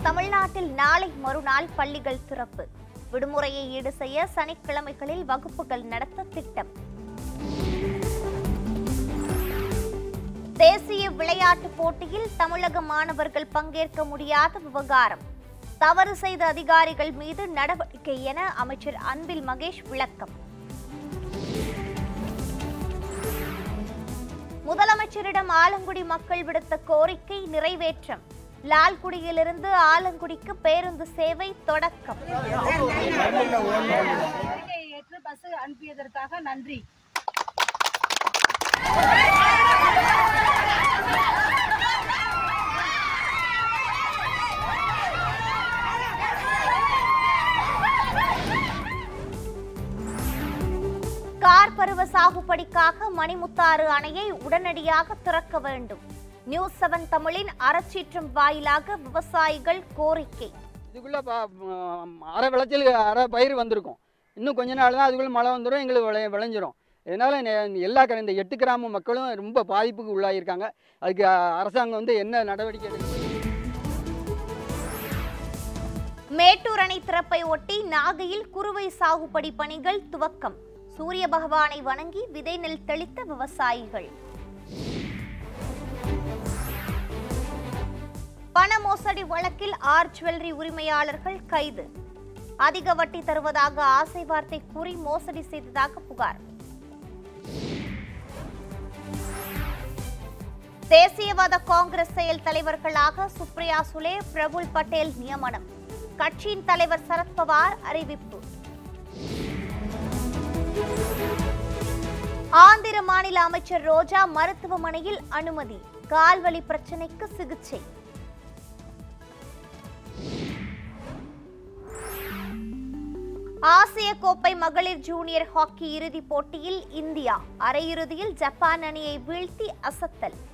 தமிழ்நாட்டில் நாளை மறுநாள் பள்ளிகள் திறப்பு விடுமுறையை ஈடு செய்ய சனிக்கிழமைகளில் வகுப்புகள் நடத்த திட்டம் தேசிய விளையாட்டுப் போட்டியில் தமிழக மாணவர்கள் பங்கேற்க முடியாத விவகாரம் தவறு செய்த அதிகாரிகள் மீது நடவடிக்கை என அமைச்சர் அன்பில் மகேஷ் விளக்கம் முதலமைச்சரிடம் ஆலங்குடி மக்கள் விடுத்த கோரிக்கை நிறைவேற்றம் லால்குடியிலிருந்து ஆலங்குடிக்கு பேருந்து சேவை தொடக்கம் கோரிக்கையை ஏற்று பஸ் அனுப்பியதற்காக நன்றி கார் பருவ சாகுபடிக்காக மணிமுத்தாறு அணையை உடனடியாக திறக்க வேண்டும் நியூஸ் செவன் தமிழின் அறச்சீற்றம் வாயிலாக விவசாயிகள் கோரிக்கை இதுக்குள்ளே ப ம், அரை விளைச்சல் அரை பயிர் வந்திருக்கும் இன்னும் கொஞ்ச நாள் தான் அதுக்குள்ளே மழை வந்துடும் எங்களுக்கு விளை விளைஞ்சிரும் இதனால் எல்லா க- இந்த எட்டு கிராம மக்களும் ரொம்ப பாதிப்புக்கு உள்ளாகியிருக்காங்க அதுக்கு அ, அரசாங்கம் வந்து என்ன நடவடிக்கை எடுக்கணும் மேட்டூர் அணை திறப்பை ஒட்டி நாகையில் குறுவை சாகுபடி பணிகள் துவக்கம் சூரிய பகவானை வணங்கி விதை நெல் தெளித்த விவசாயிகள் பண மோசடி வழக்கில் ஆர் ஜுவல்லரி உரிமையாளர்கள் கைது அதிக வட்டி தருவதாக ஆசை வார்த்தை கூறி மோசடி செய்ததாக புகார் தேசியவாத காங்கிரஸ் செயல் தலைவர்களாக சுப்ரியா சுலே பிரபுல் பட்டேல் நியமனம் கட்சியின் தலைவர் சரத்பவார் அறிவிப்பு ஆந்திர மாநில அமைச்சர் ரோஜா மருத்துவமனையில் அனுமதி கால்வலி பிரச்சனைக்கு சிகிச்சை ஆசிய கோப்பை மகளிர் ஜூனியர் ஹாக்கி இறுதிப் போட்டியில் இந்தியா அரையிறுதியில் ஜப்பான் அணியை வீழ்த்தி அசத்தல்